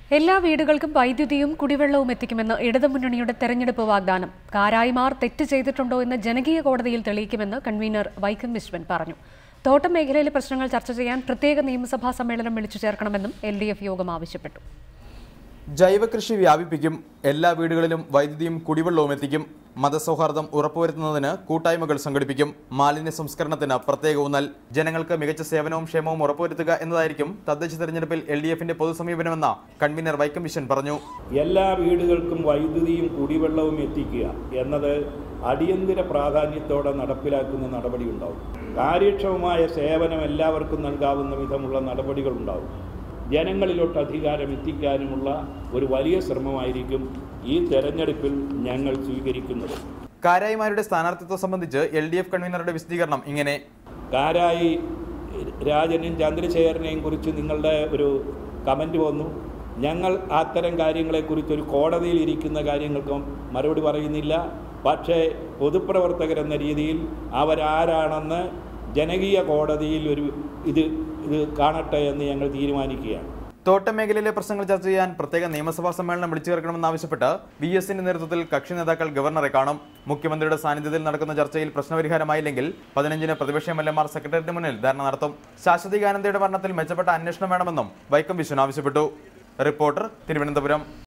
എല്ലാ വീടുകൾക്കും വൈദ്യുതിയും കുടിവെള്ളവും എത്തിക്കുമെന്ന് ഇടതുമുന്നണിയുടെ തെരഞ്ഞെടുപ്പ് വാഗ്ദാനം കാരായിമാർ തെറ്റ് ചെയ്തിട്ടുണ്ടോ എന്ന് ജനകീയ കോടതിയിൽ തെളിയിക്കുമെന്ന് കൺവീനർ വൈക്കം വിശ്വൻ പറഞ്ഞു തോട്ടം മേഖലയിലെ പ്രശ്നങ്ങൾ ചർച്ച ചെയ്യാൻ പ്രത്യേക നിയമസഭാ സമ്മേളനം വിളിച്ചു ചേർക്കണമെന്നും എൽ ഡി എഫ് യോഗം ആവശ്യപ്പെട്ടു ജൈവകൃഷി വ്യാപിപ്പിക്കും എല്ലാ വീടുകളിലും വൈദ്യുതിയും കുടിവെള്ളവും എത്തിക്കും മതസൗഹാർദ്ദം ഉറപ്പുവരുത്തുന്നതിന് കൂട്ടായ്മകൾ സംഘടിപ്പിക്കും മാലിന്യ സംസ്കരണത്തിന് പ്രത്യേക ഊന്നൽ ജനങ്ങൾക്ക് മികച്ച സേവനവും ക്ഷേമവും ഉറപ്പുവരുത്തുക എന്നതായിരിക്കും തദ്ദേശ തെരഞ്ഞെടുപ്പിൽ എൽ ഡി എഫിന്റെ പൊതുസമീപനമെന്ന് കൺവീനർ വൈക്കം വിശ്വൻ പറഞ്ഞു എല്ലാ വീടുകൾക്കും വൈദ്യുതിയും കുടിവെള്ളവും എത്തിക്കുക എന്നത് അടിയന്തര പ്രാധാന്യത്തോടെ നടപ്പിലാക്കുന്ന നടപടി ഉണ്ടാവും കാര്യക്ഷമമായ സേവനം എല്ലാവർക്കും നൽകാവുന്ന വിധമുള്ള നടപടികൾ ഉണ്ടാവും ജനങ്ങളിലോട്ട് അധികാരം എത്തിക്കാനുമുള്ള ഒരു വലിയ ശ്രമമായിരിക്കും ഈ തെരഞ്ഞെടുപ്പിൽ ഞങ്ങൾ സ്വീകരിക്കുന്നത് കാരായിമാരുടെ സ്ഥാനാർത്ഥിത്വം സംബന്ധിച്ച് എൽ ഡി എഫ് കൺവീനറുടെ വിശദീകരണം ഇങ്ങനെ കാരായി രാജനെയും ചന്ദ്രശേഖരനെയും കുറിച്ച് നിങ്ങളുടെ ഒരു കമൻറ്റ് വന്നു ഞങ്ങൾ അത്തരം കാര്യങ്ങളെക്കുറിച്ച് ഒരു കോടതിയിൽ ഇരിക്കുന്ന കാര്യങ്ങൾക്കും മറുപടി പറയുന്നില്ല പക്ഷേ പൊതുപ്രവർത്തകരെന്ന രീതിയിൽ അവരാരാണെന്ന് ജനകീയ കോടതിയിൽ ഒരു ഇത് ഇത് കാണട്ടെ എന്ന് ഞങ്ങൾ തീരുമാനിക്കുകയാണ് തോട്ടം മേഖലയിലെ പ്രശ്നങ്ങൾ ചർച്ച ചെയ്യാൻ പ്രത്യേക നിയമസഭാ സമ്മേളനം വിളിച്ചു ചേർക്കണമെന്നാവശ്യപ്പെട്ട് വി എസിന്റെ നേതൃത്വത്തിൽ കക്ഷി നേതാക്കൾ ഗവർണറെ കാണും മുഖ്യമന്ത്രിയുടെ സാന്നിധ്യത്തിൽ നടക്കുന്ന ചർച്ചയിൽ പ്രശ്നപരിഹാരമായില്ലെങ്കിൽ പതിനഞ്ചിന് പ്രതിപക്ഷ എം എൽ എമാർ സെക്രട്ടേറിയറ്റ് മുന്നിൽ ധർണ നടത്തും ശാശ്വതി ഗാനന്ദയുടെ മരണത്തിൽ മെച്ചപ്പെട്ട അന്വേഷണം വേണമെന്നും വൈക്കം വിശ്വൻ ആവശ്യപ്പെട്ടു റിപ്പോർട്ടർ തിരുവനന്തപുരം